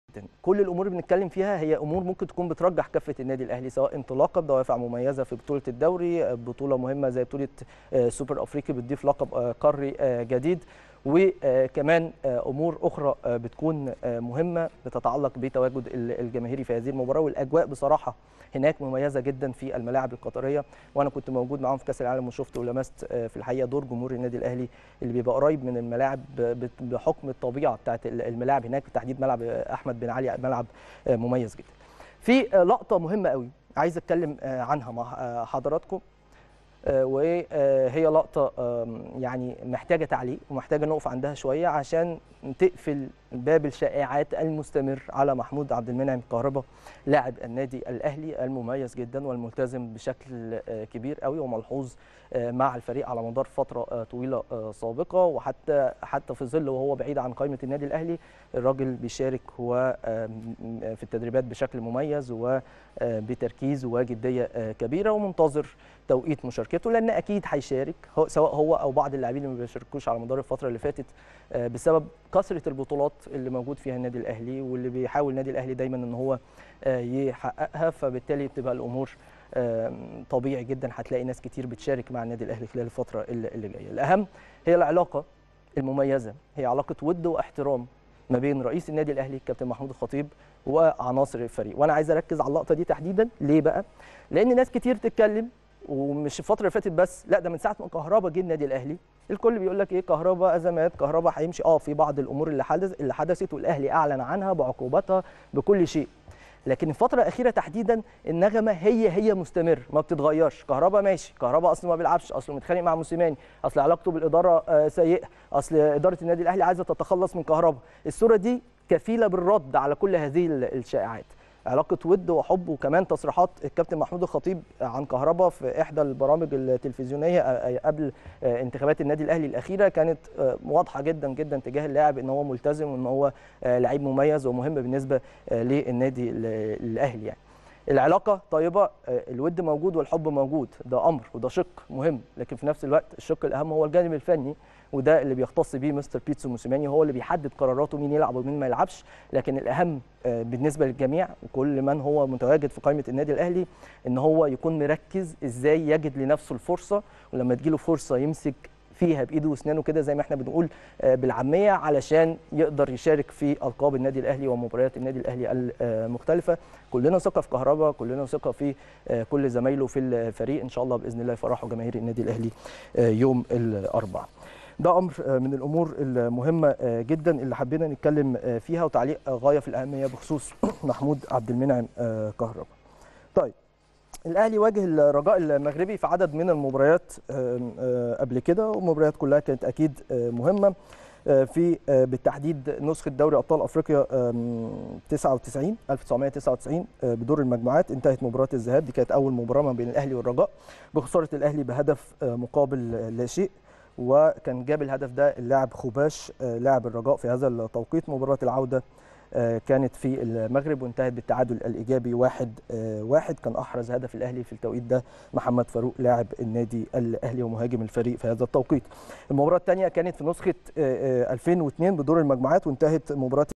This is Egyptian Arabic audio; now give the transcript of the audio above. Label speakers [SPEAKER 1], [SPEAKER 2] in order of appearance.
[SPEAKER 1] كل الامور اللي بنتكلم فيها هي امور ممكن تكون بترجح كفه النادي الاهلي سواء انطلاقه بدوافع مميزه في بطوله الدوري بطوله مهمه زي بطوله سوبر افريقي بتضيف لقب قاري جديد وكمان امور اخرى بتكون مهمه بتتعلق بتواجد الجماهيري في هذه المباراه والاجواء بصراحه هناك مميزه جدا في الملاعب القطريه وانا كنت موجود معاهم في كاس العالم وشفت ولمست في الحقيقه دور جمهور النادي الاهلي اللي بيبقى قريب من الملاعب بحكم الطبيعه بتاعت الملاعب هناك بالتحديد ملعب احمد بن علي ملعب مميز جدا. في لقطه مهمه قوي عايز اتكلم عنها مع حضراتكم وهي لقطه يعني محتاجه تعليق ومحتاجه نقف عندها شويه عشان تقفل باب الشائعات المستمر على محمود عبد المنعم كهربا لاعب النادي الاهلي المميز جدا والملتزم بشكل كبير قوي وملحوظ مع الفريق على مدار فتره طويله سابقه وحتى حتى في ظل وهو بعيد عن قائمه النادي الاهلي الراجل بيشارك هو في التدريبات بشكل مميز وبتركيز وجديه كبيره ومنتظر توقيت مشاركته لان اكيد هيشارك سواء هو او بعض اللاعبين اللي ما بيشاركوش على مدار الفتره اللي فاتت بسبب كثره البطولات اللي موجود فيها النادي الاهلي واللي بيحاول النادي الاهلي دايما ان هو يحققها فبالتالي بتبقى الامور طبيعي جدا هتلاقي ناس كتير بتشارك مع النادي الاهلي خلال الفتره اللي جايه الاهم هي العلاقه المميزه هي علاقه ود واحترام ما بين رئيس النادي الاهلي الكابتن محمود الخطيب وعناصر الفريق وانا عايز اركز على اللقطه دي تحديدا ليه بقى لان ناس كتير تتكلم ومش الفتره اللي فاتت بس لا ده من ساعه ما كهربا جه النادي الاهلي الكل بيقول لك ايه كهربا ازمات كهربا هيمشي اه في بعض الامور اللي حدث اللي حدثت والاهلي اعلن عنها بعقوباتها بكل شيء لكن الفتره الاخيره تحديدا النغمه هي هي مستمر ما بتتغيرش كهربا ماشي كهربا اصلا ما بيلعبش اصله متخانق مع موسيماني اصل علاقته بالاداره سيئه اصل اداره النادي الاهلي عايزه تتخلص من كهربا الصوره دي كفيله بالرد على كل هذه الشائعات علاقه ود وحب وكمان تصريحات الكابتن محمود الخطيب عن كهربا في احدى البرامج التلفزيونيه قبل انتخابات النادي الاهلي الاخيره كانت واضحه جدا جدا تجاه اللاعب ان هو ملتزم وان هو لعيب مميز ومهم بالنسبه للنادي الاهلي يعني العلاقة طيبة الود موجود والحب موجود ده أمر وده شق مهم لكن في نفس الوقت الشق الأهم هو الجانب الفني وده اللي بيختص بيه مستر بيتسو موسيماني هو اللي بيحدد قراراته مين يلعب ومين ما يلعبش لكن الأهم بالنسبة للجميع وكل من هو متواجد في قائمة النادي الأهلي إن هو يكون مركز إزاي يجد لنفسه الفرصة ولما تجيله فرصة يمسك فيها بايده واسنانه كده زي ما احنا بنقول بالعاميه علشان يقدر يشارك في القاب النادي الاهلي ومباريات النادي الاهلي المختلفه كلنا ثقه في كهربا كلنا ثقه في كل زمايله في الفريق ان شاء الله باذن الله يفرحوا جماهير النادي الاهلي يوم الاربعاء ده امر من الامور المهمه جدا اللي حبينا نتكلم فيها وتعليق غايه في الاهميه بخصوص محمود عبد المنعم كهربا طيب الاهلي واجه الرجاء المغربي في عدد من المباريات قبل كده والمباريات كلها كانت اكيد مهمه في بالتحديد نسخه دوري ابطال افريقيا 99 1999 بدور المجموعات انتهت مباراه الذهاب دي كانت اول مباراه ما بين الاهلي والرجاء بخساره الاهلي بهدف مقابل لا شيء وكان جاب الهدف ده اللاعب خوباش لاعب الرجاء في هذا التوقيت مباراه العوده كانت في المغرب وانتهت بالتعادل الايجابي واحد واحد كان احرز هدف الاهلي في التوقيت ده محمد فاروق لاعب النادي الاهلي ومهاجم الفريق في هذا التوقيت المباراه الثانيه كانت في نسخه 2002 بدور المجموعات وانتهت مباراه